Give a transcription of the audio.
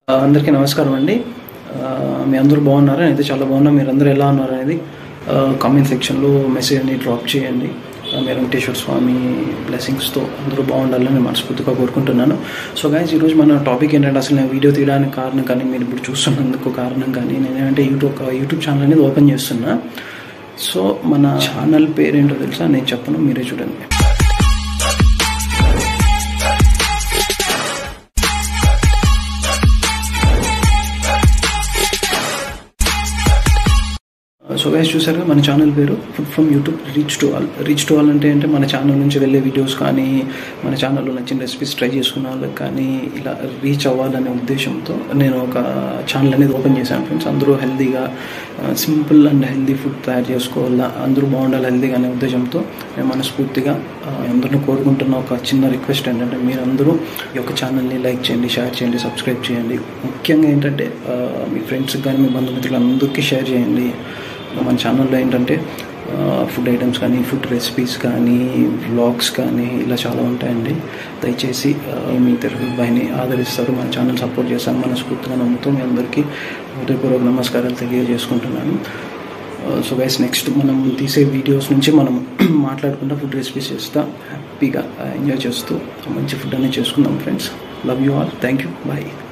అందరికీ నమస్కారం అండి ఆ, మీ అందరూ బాగున్నారా నేనైతే చాలా బాగున్నా మీరు అందరూ ఎలా ఉన్నారు అనేది కామెంట్ సెక్షన్లో మెసేజ్ని డ్రాప్ చేయండి ఆ, మీ వెంకటేశ్వర స్వామి బ్లెస్సింగ్స్తో అందరూ బాగుండాలని మనస్ఫూర్తిగా కోరుకుంటున్నాను సో గైజ్ ఈరోజు మన టాపిక్ ఏంటంటే అసలు నేను వీడియో తీయడానికి కారణం కానీ మీరు ఇప్పుడు చూస్తున్నందుకు కారణం కానీ నేనేంటే యూట్యూబ్ ఒక యూట్యూబ్ ఛానల్ అనేది ఓపెన్ చేస్తున్నా సో మన ఛానల్ పేరేంటో తెలుసా నేను చెప్పను మీరే చూడండి సో గైస్ చూసారుగా మన ఛానల్ పేరు food from YouTube reach to all reach to all అంటే అంటే మన ఛానల్ నుంచి వెళ్ళే వీడియోస్ కానీ మన ఛానల్లో నచ్చిన రెసిపీస్ ట్రై చేసుకున్న వాళ్ళకి కానీ ఇలా రీచ్ అవ్వాలనే ఉద్దేశంతో నేను ఒక ఛానల్ అనేది ఓపెన్ చేశాను ఫ్రెండ్స్ అందరూ హెల్తీగా సింపుల్ అండ్ హెల్తీ ఫుడ్ తయారు చేసుకోవాలా అందరూ బాగుండాలి హెల్తీగా అనే ఉద్దేశంతో నేను మనస్ఫూర్తిగా ఆ, అందరిని కోరుకుంటున్న ఒక చిన్న రిక్వెస్ట్ ఏంటంటే మీరందరూ ఈ యొక్క ఛానల్ని లైక్ చేయండి షేర్ చేయండి సబ్స్క్రైబ్ చేయండి ముఖ్యంగా ఏంటంటే ఆ, మీ ఫ్రెండ్స్కి కానీ మీ బంధుమిత్రులందరికీ షేర్ చేయండి మన ఛానల్లో ఏంటంటే ఫుడ్ ఐటమ్స్ కానీ ఫుడ్ రెసిపీస్ కానీ వ్లాగ్స్ కానీ ఇలా చాలా ఉంటాయండి దయచేసి ఆ, మీ తెలుగు అబ్బాయిని ఆదరిస్తారు మన ఛానల్ సపోర్ట్ చేస్తాను మనస్ఫూర్తిగా నమ్ముతూ మీ అందరికీ హృదయపూర్వక నమస్కారాలు తెలియజేసుకుంటున్నాను సో గైస్ నెక్స్ట్ మనం తీసే వీడియోస్ నుంచి మనం మాట్లాడుకుంటూ ఫుడ్ రెసిపీస్ చేస్తా హ్యాపీగా ఎంజాయ్ చేస్తూ మంచి ఫుడ్ అనేది చేసుకుందాం friends love you all thank you bye